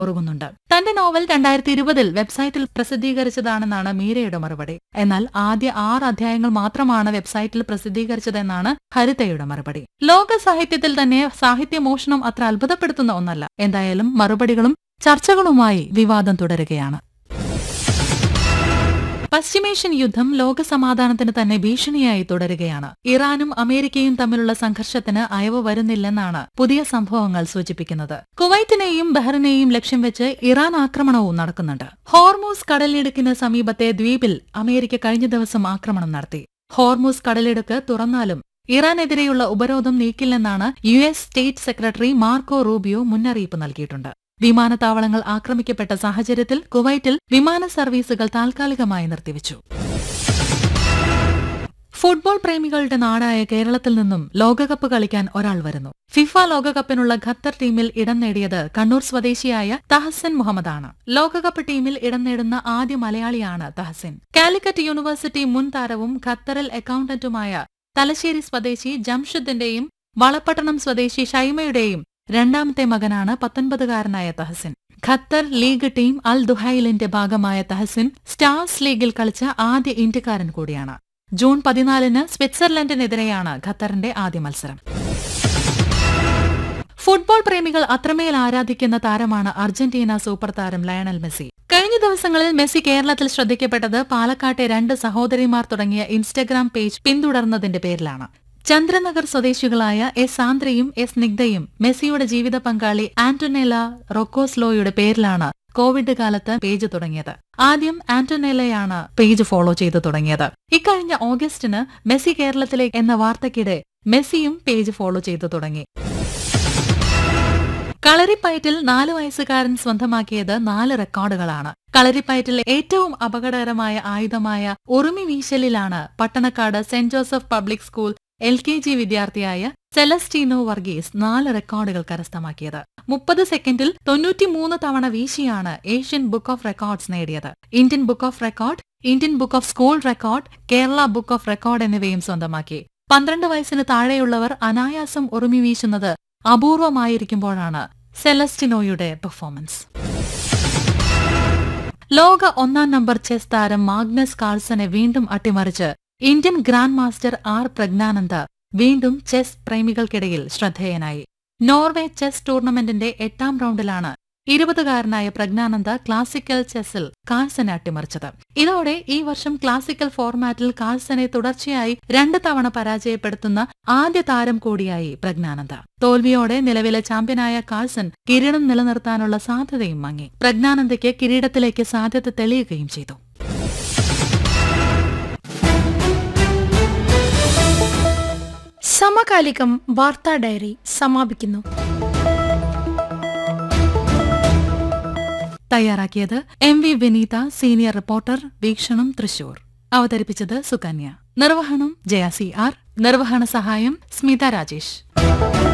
ഉറങ്ങുന്നുണ്ട് തന്റെ നോവൽ രണ്ടായിരത്തി ഇരുപതിൽ വെബ്സൈറ്റിൽ പ്രസിദ്ധീകരിച്ചതാണെന്നാണ് മീരയുടെ മറുപടി എന്നാൽ ആദ്യ ആറ് അധ്യായങ്ങൾ മാത്രമാണ് വെബ്സൈറ്റിൽ പ്രസിദ്ധീകരിച്ചതെന്നാണ് ഹരിതയുടെ മറുപടി ലോക സാഹിത്യത്തിൽ തന്നെ സാഹിത്യമോഷണം അത്ര അത്ഭുതപ്പെടുത്തുന്ന ഒന്നല്ല എന്തായാലും മറുപടികളും ചർച്ചകളുമായി വിവാദം തുടരുകയാണ് പശ്ചിമേഷ്യൻ യുദ്ധം ലോകസമാധാനത്തിന് തന്നെ ഭീഷണിയായി തുടരുകയാണ് ഇറാനും അമേരിക്കയും തമ്മിലുള്ള സംഘർഷത്തിന് അയവ് വരുന്നില്ലെന്നാണ് പുതിയ സംഭവങ്ങൾ സൂചിപ്പിക്കുന്നത് കുവൈറ്റിനെയും ബഹ്റിനെയും ലക്ഷ്യം വെച്ച് ഇറാൻ ആക്രമണവും നടക്കുന്നുണ്ട് ഹോർമൂസ് കടലിടുക്കിന് സമീപത്തെ ദ്വീപിൽ അമേരിക്ക കഴിഞ്ഞ ദിവസം ആക്രമണം നടത്തി ഹോർമൂസ് കടലിടുക്ക് തുറന്നാലും ഇറാനെതിരെയുള്ള ഉപരോധം നീക്കില്ലെന്നാണ് U S state secretary Marco Rubio മുന്നറിയിപ്പ് നൽകിയിട്ടുണ്ട് വിമാനത്താവളങ്ങൾ ആക്രമിക്കപ്പെട്ട സാഹചര്യത്തിൽ കുവൈറ്റിൽ വിമാന സർവീസുകൾ താൽക്കാലികമായി നിർത്തിവച്ചു ഫുട്ബോൾ പ്രേമികളുടെ നാടായ കേരളത്തിൽ നിന്നും ലോകകപ്പ് കളിക്കാൻ ഒരാൾ വരുന്നു ഫിഫ ലോകകപ്പിനുള്ള ഖത്തർ ടീമിൽ ഇടം നേടിയത് കണ്ണൂർ സ്വദേശിയായ തഹസിൻ മുഹമ്മദാണ് ലോകകപ്പ് ടീമിൽ ഇടം നേടുന്ന ആദ്യ മലയാളിയാണ് തഹസിൻ കാലിക്കറ്റ് യൂണിവേഴ്സിറ്റി മുൻ താരവും ഖത്തറിൽ അക്കൌണ്ടന്റുമായ തലശ്ശേരി സ്വദേശി ജംഷുദ്ദിന്റെയും വളപട്ടണം സ്വദേശി ഷൈമയുടെയും രണ്ടാമത്തെ മകനാണ് പത്തൊൻപതുകാരനായ Tahseen Qatar league team Al ദുഹൈലിന്റെ ഭാഗമായ തഹസിൻ സ്റ്റാർസ് ലീഗിൽ കളിച്ച ആദ്യ ഇന്ത്യക്കാരൻ കൂടിയാണ് ജൂൺ പതിനാലിന് സ്വിറ്റ്സർലൻഡിനെതിരെയാണ് ഖത്തറിന്റെ ആദ്യ മത്സരം ഫുട്ബോൾ പ്രേമികൾ അത്രമേൽ ആരാധിക്കുന്ന താരമാണ് അർജന്റീന സൂപ്പർ താരം ലയണൽ മെസ്സി കഴിഞ്ഞ ദിവസങ്ങളിൽ മെസ്സി കേരളത്തിൽ ശ്രദ്ധിക്കപ്പെട്ടത് പാലക്കാട്ടെ രണ്ട് സഹോദരിമാർ തുടങ്ങിയ ഇൻസ്റ്റഗ്രാം പേജ് പിന്തുടർന്നതിന്റെ പേരിലാണ് ചന്ദ്രനഗർ സ്വദേശികളായ എസ് സാന്ദ്രയും എസ് നിഗ്ധയും മെസ്സിയുടെ ജീവിത പങ്കാളി ആന്റോനെല റൊക്കോസ്ലോയുടെ പേരിലാണ് കോവിഡ് കാലത്ത് പേജ് തുടങ്ങിയത് ആദ്യം ആന്റോനെലയാണ് പേജ് ഫോളോ ചെയ്തു തുടങ്ങിയത് ഇക്കഴിഞ്ഞ ഓഗസ്റ്റിന് മെസ്സി കേരളത്തിലേക്ക് എന്ന വാർത്തയ്ക്കിടെ മെസ്സിയും പേജ് ഫോളോ ചെയ്തു തുടങ്ങി കളരിപ്പയറ്റിൽ നാല് വയസ്സുകാരൻ സ്വന്തമാക്കിയത് നാല് റെക്കോർഡുകളാണ് കളരിപ്പയറ്റിൽ ഏറ്റവും അപകടകരമായ ആയുധമായ ഉറുമി വീശലിലാണ് Pattanakkad saint Joseph public school L K G വിദ്യാർത്ഥിയായ സെലസ്റ്റീനോ വർഗീസ് നാല് റെക്കോർഡുകൾ കരസ്ഥമാക്കിയത് മുപ്പത് സെക്കൻഡിൽ തൊണ്ണൂറ്റിമൂന്ന് തവണ വീശിയാണ് ഏഷ്യൻ ബുക്ക് ഓഫ് റെക്കോർഡ്സ് നേടിയത് Indian book of record Indian book of school record Kerala book of record എന്നിവയും സ്വന്തമാക്കി പന്ത്രണ്ട് വയസ്സിന് താഴെയുള്ളവർ അനായാസം ഉറുമി വീശുന്നത് അപൂർവമായിരിക്കുമ്പോഴാണ് സെലസ്റ്റിനോയുടെ പെർഫോമൻസ് ലോക ഒന്നാം നമ്പർ ചെസ് താരം മാഗ്നസ് കാൾസനെ വീണ്ടും അട്ടിമറിച്ച് Indian grand master R Praggnanandhaa വീണ്ടും ചെസ് പ്രേമികൾക്കിടയിൽ ശ്രദ്ധേയനായി നോർവേ ചെസ് ടൂർണമെന്റിന്റെ എട്ടാം റൗണ്ടിലാണ് ഇരുപതുകാരനായ പ്രജ്ഞാനന്ദ ക്ലാസിക്കൽ ചെസ്സിൽ കാൾസനെ അട്ടിമറിച്ചത് ഇതോടെ ഈ വർഷം ക്ലാസിക്കൽ ഫോർമാറ്റിൽ കാൾസനെ തുടർച്ചയായി രണ്ട് തവണ പരാജയപ്പെടുത്തുന്ന ആദ്യ താരം കൂടിയായി പ്രജ്ഞാനന്ദ തോൽവിയോടെ നിലവിലെ ചാമ്പ്യനായ കാൾസൻ കിരീടം നിലനിർത്താനുള്ള സാധ്യതയും മങ്ങി പ്രജ്ഞാനന്ദയ്ക്ക് കിരീടത്തിലേക്ക് സാധ്യത തെളിയുകയും ചെയ്തു സമകാലികം വാർത്താ ഡയറി സമാപിക്കുന്നു തയ്യാറാക്കിയത് M V Vineetha senior reporter Veekshanam Thrissur അവതരിപ്പിച്ചത് സുകന്യ നിർവഹണം ജയ സി ആർ നിർവഹണ സഹായം സ്മിത രാജേഷ്